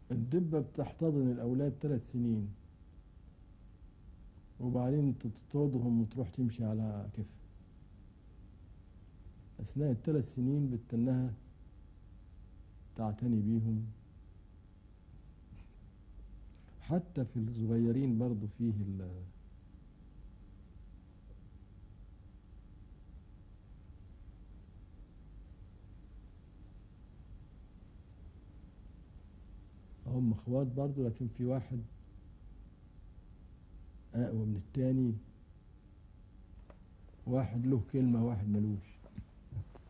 الدبة بتحتضن الأولاد ثلاث سنين وبعدين تطردهم وتروح تمشي على كيف أثناء الثلاث سنين بتنها تعتني بيهم حتى في الصغيرين برضو فيه ال هم اخوات برضو لكن في واحد اقوى من التاني واحد له كلمة واحد ملوش